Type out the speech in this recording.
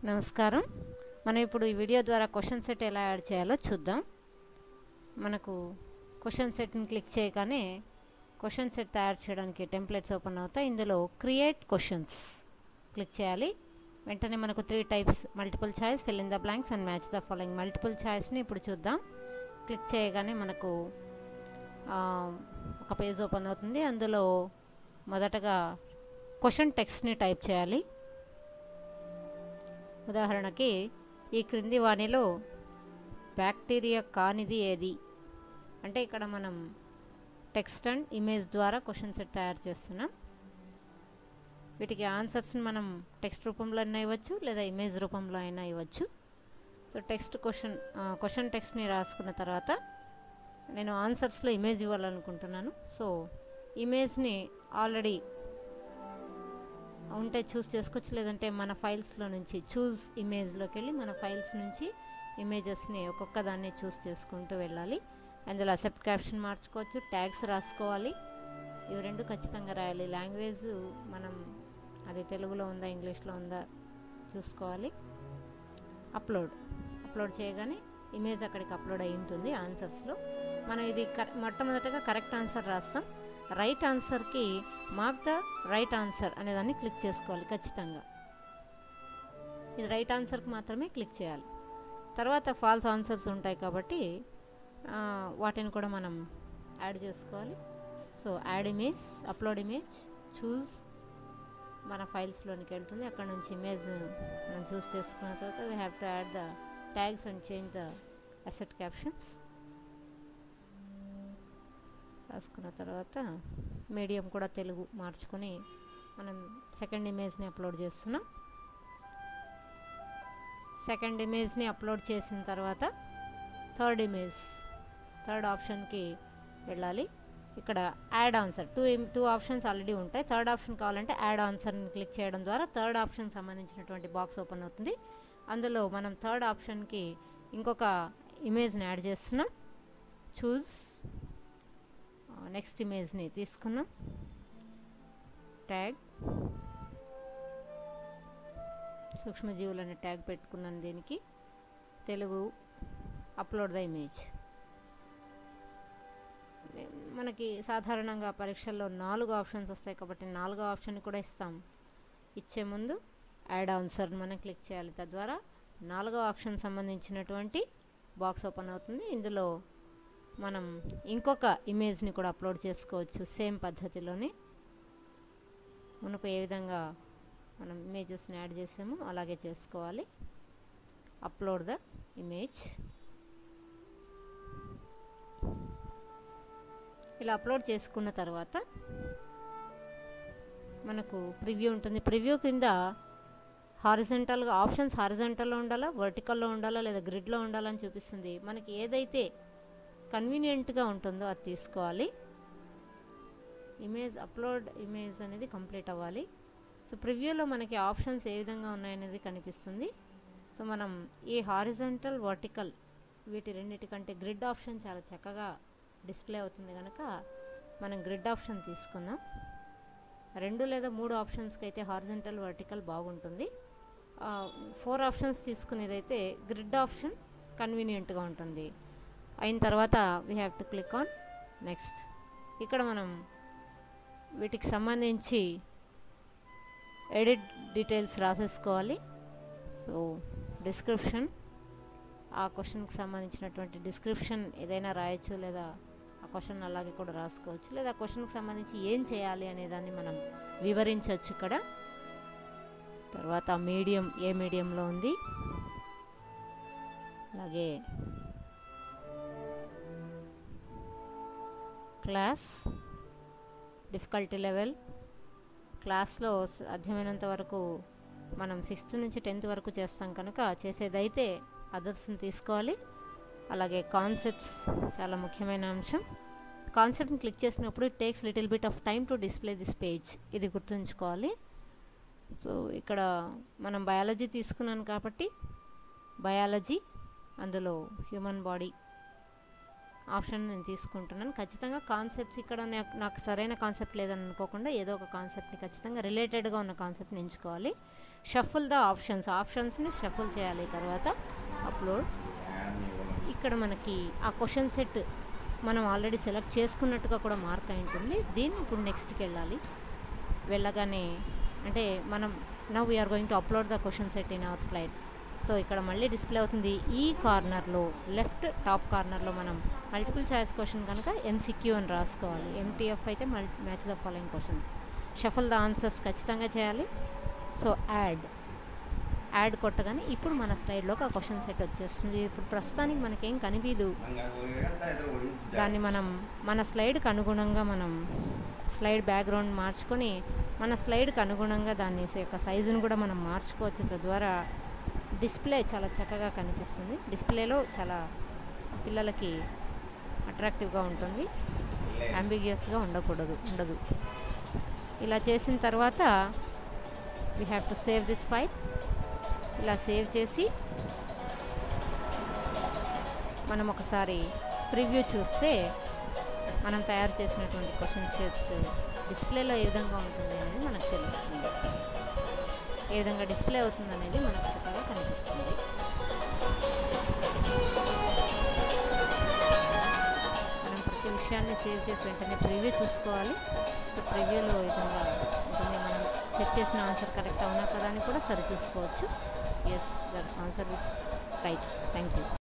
నమస్కారం మనం ఇప్పుడు ఈ వీడియో ద్వారా క్వశ్చన్ సెట్ ఎలా యాడ్ చేయాలో చూద్దాం మనకు క్వశ్చన్ సెట్ని క్లిక్ చేయగానే క్వశ్చన్ సెట్ తయారు చేయడానికి టెంప్లెట్స్ ఓపెన్ అవుతాయి ఇందులో క్రియేట్ క్వశ్చన్స్ క్లిక్ చేయాలి వెంటనే మనకు three types multiple choice fill in the blanks and match the following multiple ఛాయిస్ని ఇప్పుడు చూద్దాం క్లిక్ చేయగానే మనకు ఆ, ఒక పేజ్ ఓపెన్ అవుతుంది అందులో మొదటగా క్వశ్చన్ టెక్స్ట్ని టైప్ చేయాలి ఉదాహరణకి ఈ క్రింది వాణిలో బ్యాక్టీరియా కానిది ఏది అంటే ఇక్కడ మనం టెక్స్ట్ అండ్ ఇమేజ్ ద్వారా క్వశ్చన్ సెట్ తయారు చేస్తున్నాం వీటికి ఆన్సర్స్ని మనం టెక్స్ట్ రూపంలో అయినా ఇవ్వచ్చు లేదా ఇమేజ్ రూపంలో అయినా ఇవ్వచ్చు సో టెక్స్ట్ క్వశ్చన్ క్వశ్చన్ టెక్స్ట్ని రాసుకున్న తర్వాత నేను ఆన్సర్స్లో ఇమేజ్ ఇవ్వాలనుకుంటున్నాను సో ఇమేజ్ని ఆల్రెడీ ఉంటే చూస్ చేసుకోవచ్చు లేదంటే మన ఫైల్స్లో నుంచి చూస్ ఇమేజ్లోకి వెళ్ళి మన ఫైల్స్ నుంచి ఇమేజెస్ని ఒక్కొక్క దాన్ని చూస్ చేసుకుంటూ వెళ్ళాలి అందులో అసెప్ట్ క్యాప్షన్ మార్చుకోవచ్చు ట్యాగ్స్ రాసుకోవాలి ఇవి రెండు ఖచ్చితంగా రాయాలి లాంగ్వేజ్ మనం అది తెలుగులో ఉందా ఇంగ్లీష్లో ఉందా చూసుకోవాలి అప్లోడ్ అప్లోడ్ చేయగానే ఇమేజ్ అక్కడికి అప్లోడ్ అయి ఉంటుంది ఆన్సర్స్లో మనం ఇది కర- మొట్టమొదటగా కరెక్ట్ ఆన్సర్ రాస్తాం రైట్ ఆన్సర్కి మార్క్ ద రైట్ ఆన్సర్ అనేదాన్ని క్లిక్ చేసుకోవాలి ఖచ్చితంగా ఇది రైట్ ఆన్సర్కి మాత్రమే క్లిక్ చేయాలి తర్వాత ఫాల్స్ ఆన్సర్స్ ఉంటాయి కాబట్టి ఆ, వాటిని కూడా మనం యాడ్ చేసుకోవాలి so add image upload image choose మన ఫైల్స్లోనికి వెళ్తుంది అక్కడ నుంచి ఇమేజ్ మనం చూస్ చేసుకున్న తర్వాత we have to add the tags and change the asset captions రాసుకున్న తర్వాత మీడియం కూడా తెలుగు మార్చుకొని మనం సెకండ్ ఇమేజ్ని అప్లోడ్ చేస్తున్నాం సెకండ్ ఇమేజ్ని అప్లోడ్ చేసిన తర్వాత థర్డ్ ఇమేజ్ థర్డ్ ఆప్షన్కి వెళ్ళాలి ఇక్కడ add answer two two options already ఉంటాయి థర్డ్ ఆప్షన్ కావాలంటే యాడ్ ఆన్సర్ని క్లిక్ చేయడం ద్వారా థర్డ్ ఆప్షన్ సంబంధించినటువంటి బాక్స్ ఓపెన్ అవుతుంది అందులో మనం థర్డ్ ఆప్షన్కి ఇంకొక ఇమేజ్ని యాడ్ చేస్తున్నాం చూస్ నెక్స్ట్ ఇమేజ్ని తీసుకున్నాం ట్యాగ్ సూక్ష్మజీవులు అనే ట్యాగ్ పెట్టుకున్నాను దీనికి తెలుగు అప్లోడ్ ద ఇమేజ్ మనకి సాధారణంగా పరీక్షల్లో నాలుగు ఆప్షన్స్ వస్తాయి కాబట్టి నాలుగో ఆప్షన్ కూడా ఇస్తాం ఇచ్చే ముందు యాడ్ ఆన్సర్ని మనం క్లిక్ చేయాలి తద్వారా నాలుగో ఆప్షన్ సంబంధించినటువంటి బాక్స్ ఓపెన్ అవుతుంది ఇందులో మనం ఇంకొక ఇమేజ్ని కూడా అప్లోడ్ చేసుకోవచ్చు సేమ్ పద్ధతిలోనే మునుపు ఏ విధంగా మనం ఇమేజెస్ని యాడ్ చేసామో అలాగే చేసుకోవాలి అప్లోడ్ ద ఇమేజ్ ఇలా అప్లోడ్ చేసుకున్న తర్వాత మనకు ప్రివ్యూ ఉంటుంది ప్రివ్యూ కింద హారిజెంటల్గా ఆప్షన్స్ హారిజెంటల్లో ఉండాలా వర్టికల్లో ఉండాలా లేదా గ్రిడ్లో ఉండాలని చూపిస్తుంది మనకి ఏదైతే కన్వీనియంట్గా ఉంటుందో అది తీసుకోవాలి ఇమేజ్ అప్లోడ్ ఇమేజ్ అనేది కంప్లీట్ అవ్వాలి సో ప్రివ్యూలో మనకి ఆప్షన్స్ ఏ విధంగా ఉన్నాయనేది కనిపిస్తుంది సో మనం ఈ హారిజంటల్ వర్టికల్ వీటి రెండింటికంటే గ్రిడ్ ఆప్షన్ చాలా చక్కగా డిస్ప్లే అవుతుంది కనుక మనం గ్రిడ్ ఆప్షన్ తీసుకుందాం రెండు లేదా మూడు ఆప్షన్స్కి అయితే హారిజంటల్ వర్టికల్ బాగుంటుంది ఫోర్ ఆప్షన్స్ తీసుకునేదైతే గ్రిడ్ ఆప్షన్ కన్వీనియంట్గా ఉంటుంది అయిన తర్వాత we have to click on next ఇక్కడ మనం వీటికి సంబంధించి ఎడిట్ డీటెయిల్స్ రాసేసుకోవాలి సో డిస్క్రిప్షన్ ఆ క్వశ్చన్కి సంబంధించినటువంటి డిస్క్రిప్షన్ ఏదైనా రాయొచ్చు లేదా ఆ క్వశ్చన్ అలాగే కూడా రాసుకోవచ్చు లేదా ఆ క్వశ్చన్కి సంబంధించి ఏం చేయాలి అనే దాన్ని మనం వివరించవచ్చు ఇక్కడ తర్వాత మీడియం ఏ మీడియంలో ఉంది అలాగే క్లాస్ డిఫికల్టీ లెవెల్ క్లాస్లో సాధ్యమైనంత వరకు మనం సిక్స్త్ నుంచి టెన్త్ వరకు చేస్తాం కనుక చేసేదైతే అదర్స్ని తీసుకోవాలి అలాగే కాన్సెప్ట్స్ చాలా ముఖ్యమైన అంశం కాన్సెప్ట్ని క్లిక్ చేసినప్పుడు it takes little bit of time to display this page ఇది గుర్తుంచుకోవాలి సో ఇక్కడ మనం బయాలజీ తీసుకున్నాను కాబట్టి బయాలజీ అందులో హ్యూమన్ బాడీ ఆప్షన్ నేను తీసుకుంటున్నాను ఖచ్చితంగా కాన్సెప్ట్స్ ఇక్కడ నాకు నాకు సరైన కాన్సెప్ట్ లేదని అనుకోకుండా ఏదో ఒక కాన్సెప్ట్ని ఖచ్చితంగా రిలేటెడ్గా ఉన్న కాన్సెప్ట్ని ఎంచుకోవాలి షఫుల్ ద ఆప్షన్స్ ఆప్షన్స్ని షఫుల్ చేయాలి తర్వాత అప్లోడ్ ఇక్కడ మనకి ఆ క్వశ్చన్ సెట్ మనం ఆల్రెడీ సెలెక్ట్ చేసుకున్నట్టుగా కూడా మార్క్ అయి ఉంటుంది దీన్ని ఇప్పుడు నెక్స్ట్కి వెళ్ళాలి వెళ్ళగానే అంటే మనం now we're going to upload the question set in our slide so ఇక్కడ మళ్ళీ డిస్ప్లే అవుతుంది ఈ కార్నర్లో లెఫ్ట్ టాప్ కార్నర్లో మనం మల్టిపుల్ చాయిస్ క్వశ్చన్ కనుక ఎంసీక్యూ అని రాసుకోవాలి ఎంటీఎఫ్ అయితే మల్ match the following questions shuffle the answers ఖచ్చితంగా చేయాలి సో యాడ్ యాడ్ కొట్టగానే ఇప్పుడు మన స్లైడ్లోకి ఆ క్వశ్చన్ సెట్ వచ్చేస్తుంది ఇప్పుడు ప్రస్తుతానికి మనకేం కనిపించదు దాన్ని మనం మన స్లైడ్కి అనుగుణంగా మనం స్లైడ్ బ్యాక్గ్రౌండ్ మార్చుకొని మన స్లైడ్కి అనుగుణంగా దాన్ని యొక్క సైజును కూడా మనం మార్చుకోవచ్చు తద్వారా డిస్ప్లే చాలా చక్కగా కనిపిస్తుంది డిస్ప్లేలో చాలా పిల్లలకి అట్రాక్టివ్గా ఉంటుంది అంబిగియస్గా ఉండకూడదు ఉండదు ఇలా చేసిన తర్వాత we have to save this file ఇలా సేవ్ చేసి మనం ఒకసారి ప్రివ్యూ చూస్తే మనం తయారు చేసినటువంటి క్వశ్చన్ షేప్ డిస్ప్లేలో ఏ విధంగా ఉంటుంది అనేది మనకు తెలుస్తుంది ఏ విధంగా డిస్ప్లే అవుతుంది అనేది మనకు చక్కగా కనిపిస్తుంది మనం ప్రతి విషయాన్ని సేవ్ చేసి వెంటనే ప్రివ్యూ చూసుకోవాలి సో ప్రివ్యూలో ఈ విధంగా ఉంటుంది మనం సెట్ చేసిన ఆన్సర్ కరెక్ట్ అవునా కదా అని కూడా సరి చూసుకోవచ్చు yes that answer right thank you